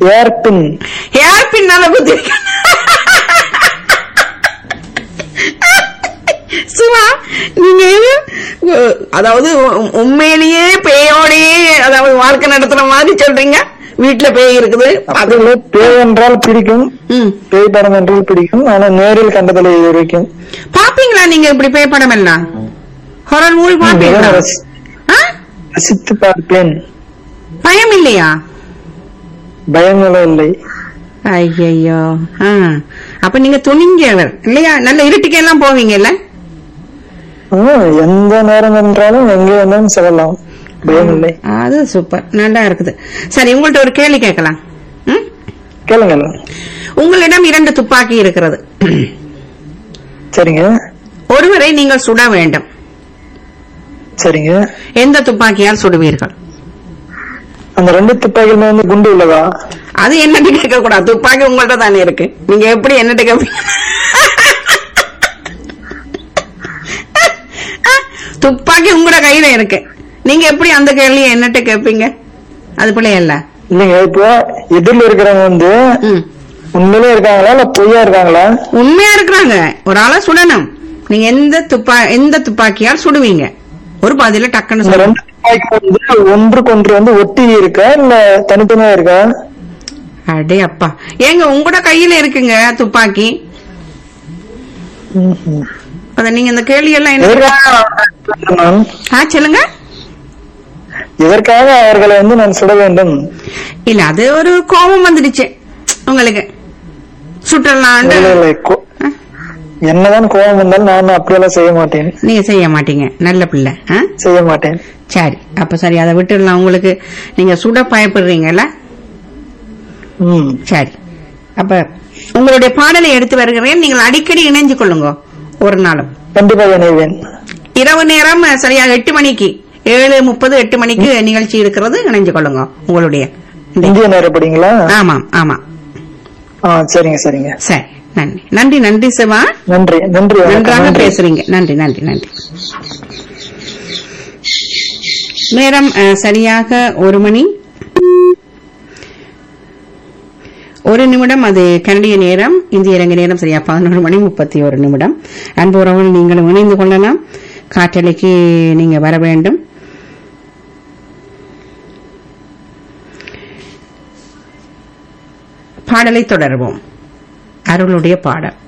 ஏர் பின் hair பின்னால குத்தி சும்மா நீங்க அஹ், அதாவது உ- உண்மையிலேயே பேயோடையே அதாவது வாழ்க்கை நடத்துற மாதிரி சொல்றீங்க வீட்டுல பேய் இருக்குது அப்படி இல்லை பேய் என்றால் பிடிக்கும் ம். பேய் படம் என்றால் பிடிக்கும் ஆனா நேரில் கண்டதில்லை இது வரைக்கும் பாப்பீங்களா நீங்க இப்படி பேய் படம் எல்லாம் ஹொரர் மூவி பாப்பீங்களா ரசி- ஆ? ரசித்து பார்ப்பேன் பயம் இல்லையா பயங்களும் இல்லை ஐயையோ ஆ. அப்ப நீங்க துணிஞ்சவர் இல்லையா நல்ல இருட்டுக்கெல்லாம் போவீங்கல்ல ஆ, எந்த நேரம் என்றாலும் எங்கே வேணாலும் செல்லலாம் பயம் இல்லை அது சூப்பர் நல்லா இருக்குது சரி உங்கள்ட்ட ஒரு கேள்வி கேட்கலாம் ம்? கேளுங்க உங்களிடம் இரண்டு துப்பாக்கி இருக்கிறது சரிங்க ஒருவரை நீங்கள் சுட வேண்டும் சரிங்க எந்த துப்பாக்கியால் சுடுவீர்கள் அந்த ரெண்டு துப்பாக்கியுமே வந்து குண்டு உள்ளதா அது என்னட்டு கேட்க கூடாது துப்பாக்கி உங்கள்ட்ட தானே இருக்கு நீங்க எப்படி என்னட்டு கேட்பீங்க துப்பாக்கி உங்களோட கையில இருக்கு நீங்க எப்படி அந்த கேள்வியை என்னட்டு கேட்பீங்க அது பிள்ளையல்ல இல்லைங்க இப்போ எதிரில் இருக்கிறவங்க வந்து ம். உண்மையிலே இருக்காங்களா இல்ல பொய்யா இருக்காங்களா உண்மையா இருக்கிறாங்க ஒரு ஆளா சுடணும் நீங்க எந்த துப்பா எந்த துப்பாக்கியால் சுடுவீங்க ஒரு பாதியில டக்குன்னு இந்த சொல்லுங்க ரெண்டு துப்பாக்கி வந்து ஒன்றுக்கு ஒன்று வந்து ஒட்டி இருக்கா இல்ல தனித்தனியா இருக்கா அடே அப்பா ஏங்க உங்களோட கையில இருக்குங்க துப்பாக்கி ம்ஹும். அத நீங்க இந்த கேள்வி எல்லாம் என்ன எதற்காக நான் ஆ சொல்லுங்க எதற்காக அவர்களை வந்து நான் சுட வேண்டும் இல்ல அது ஒரு கோபம் வந்துடுச்சு உங்களுக்கு சுற்றலாண்டு இல்லை, இல்லை, கோ- என்னதான் கோபம் வந்தாலும் நான் அப்படியெல்லாம் செய்ய மாட்டேன் நீங்க செய்ய மாட்டீங்க நல்ல பிள்ளை ஆ? செய்ய மாட்டேன் சரி அப்ப சரி அதை விட்டுடலாம் உங்களுக்கு நீங்க சுட பயப்படுறீங்கல்ல ம் சரி அப்ப உங்களுடைய பாடலை எடுத்து வருகிறேன் நீங்கள் அடிக்கடி இணைஞ்சு கொள்ளுங்க ஒரு நாளும் கண்டிப்பாக இணைவேன் இரவு நேரம் சரியாக எட்டு மணிக்கு ஏழு முப்பது எட்டு மணிக்கு நிகழ்ச்சி இருக்கிறது இணைஞ்சு கொள்ளுங்க உங்களுடைய இந்த- இந்திய நேரப்படிங்களா ஆமாம் ஆமாம் ஆ சரிங்க சரிங்க சரி நன்றி நன்றி நன்றி சிவா நன்றி நன்றி வணக்கம். நன்றாக நன்றி. பேசுறீங்க நன்றி நன்றி நன்றி நேரம் அஹ், சரியாக ஒரு மணி ஒரு நிமிடம் அது கனடிய நேரம் இந்திய இலங்கை நேரம் சரியா பதினோரு மணி முப்பத்தி ஒரு நிமிடம் அன்பு உறவுகள் நீங்களும் இணைந்து கொள்ளலாம் காற்றலைக்கு நீங்க வர வேண்டும் பாடலை தொடருவோம் அருளுடைய பாடல்